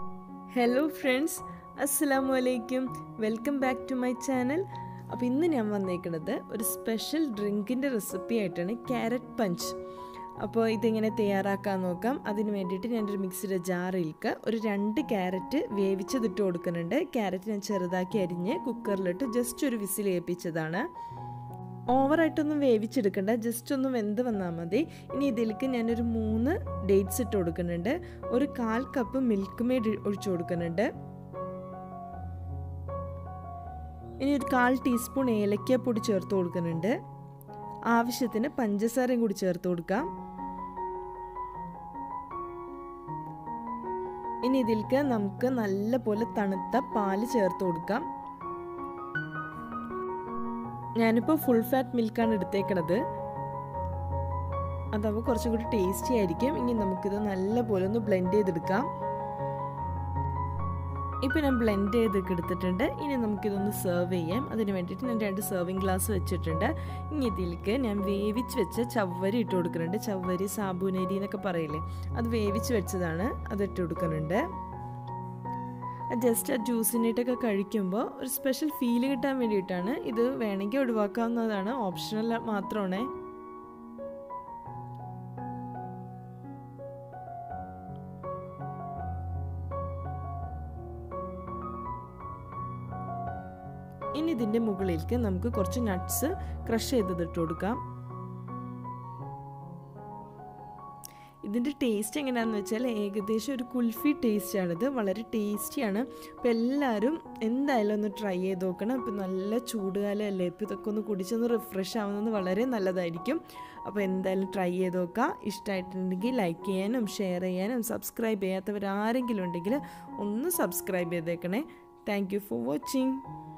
hello friends അസ്സലാമു അലൈക്കും welcome back to my channel അപ്പോൾ ഇന്ന് ഞാൻ വന്നേക്കുന്നത് ഒരു സ്പെഷ്യൽ ഡ്രിങ്കിൻ്റെ റെസിപ്പി ആയിട്ടാണ് ക്യാരറ്റ് പഞ്ച് അപ്പോൾ ഇതെങ്ങനെ തയ്യാറാക്കാൻ നോക്കാം അതിന് വേണ്ടിയിട്ട് ഞാനൊരു മിക്സിയുടെ ജാറിലേക്ക് ഒരു രണ്ട് ക്യാരറ്റ് വേവിച്ചതിട്ട് കൊടുക്കുന്നുണ്ട് ക്യാരറ്റ് ഞാൻ ചെറുതാക്കി അരിഞ്ഞ് കുക്കറിലിട്ട് ജസ്റ്റ് ഒരു വിസിൽ ഏൽപ്പിച്ചതാണ് ഓവറായിട്ടൊന്നും വേവിച്ചെടുക്കണ്ട ജസ്റ്റ് ഒന്ന് വെന്ത് വന്നാൽ മതി ഇനി ഇതിലേക്ക് ഞാനൊരു മൂന്ന് ഡേറ്റ്സ് ഇട്ട് കൊടുക്കുന്നുണ്ട് ഒരു കാൽ കപ്പ് മിൽക്ക് മെയ്ഡ് ഒഴിച്ചു കൊടുക്കുന്നുണ്ട് ഇനി ഒരു കാൽ ടീസ്പൂൺ ഏലക്കാപ്പൊടി ചേർത്ത് കൊടുക്കുന്നുണ്ട് ആവശ്യത്തിന് പഞ്ചസാരയും കൂടി ചേർത്ത് കൊടുക്കാം ഇനി ഇതിലേക്ക് നമുക്ക് നല്ല പോലെ തണുത്ത പാല് ചേർത്ത് കൊടുക്കാം ഞാനിപ്പോൾ ഫുൾ ഫാറ്റ് മിൽക്കാണ് എടുത്തേക്കണത് അതാവുമ്പോൾ കുറച്ചും കൂടി ടേസ്റ്റി ആയിരിക്കും ഇനി നമുക്കിത് നല്ല പോലെ ഒന്ന് ബ്ലെൻഡ് ചെയ്തെടുക്കാം ഇപ്പോൾ ഞാൻ ബ്ലെൻഡ് ചെയ്തൊക്കെ എടുത്തിട്ടുണ്ട് ഇനി നമുക്കിതൊന്ന് സെർവ് ചെയ്യാം അതിന് വേണ്ടിയിട്ട് ഞാൻ രണ്ട് സെർവിങ് ഗ്ലാസ് വെച്ചിട്ടുണ്ട് ഇനി ഇതിലേക്ക് ഞാൻ വേവിച്ച് വെച്ച ചവ്വരി ഇട്ട് കൊടുക്കുന്നുണ്ട് ചവ്വരി സാബുനരി എന്നൊക്കെ പറയില്ലേ അത് വേവിച്ച് വെച്ചതാണ് അത് ഇട്ട് കൊടുക്കുന്നുണ്ട് ജസ്റ്റ് ആ ജ്യൂസിനായിട്ടൊക്കെ കഴിക്കുമ്പോൾ ഒരു സ്പെഷ്യൽ ഫീൽ കിട്ടാൻ വേണ്ടിയിട്ടാണ് ഇത് വേണമെങ്കിൽ ഒഴിവാക്കാവുന്നതാണ് ഓപ്ഷണൽ മാത്രമാണ് ഇനി ഇതിൻ്റെ മുകളിലേക്ക് നമുക്ക് കുറച്ച് നട്ട്സ് ക്രഷ് ചെയ്തതിട്ട് കൊടുക്കാം ഇതിൻ്റെ ടേസ്റ്റ് എങ്ങനെയാണെന്ന് വെച്ചാൽ ഏകദേശം ഒരു കുൽഫി ടേസ്റ്റാണിത് വളരെ ടേസ്റ്റിയാണ് അപ്പോൾ എല്ലാവരും എന്തായാലും ഒന്ന് ട്രൈ ചെയ്ത് നോക്കണം ഇപ്പോൾ നല്ല ചൂടുകാലമല്ലേ ഇപ്പോൾ ഇതൊക്കെ ഒന്ന് കുടിച്ചൊന്ന് റിഫ്രഷ് ആവുന്നത് വളരെ നല്ലതായിരിക്കും അപ്പോൾ എന്തായാലും ട്രൈ ചെയ്ത് നോക്കുക ഇഷ്ടമായിട്ടുണ്ടെങ്കിൽ ലൈക്ക് ചെയ്യാനും ഷെയർ ചെയ്യാനും സബ്സ്ക്രൈബ് ചെയ്യാത്തവരാരെങ്കിലും ഉണ്ടെങ്കിൽ ഒന്ന് സബ്സ്ക്രൈബ് ചെയ്തേക്കണേ താങ്ക് യു ഫോർ വാച്ചിങ്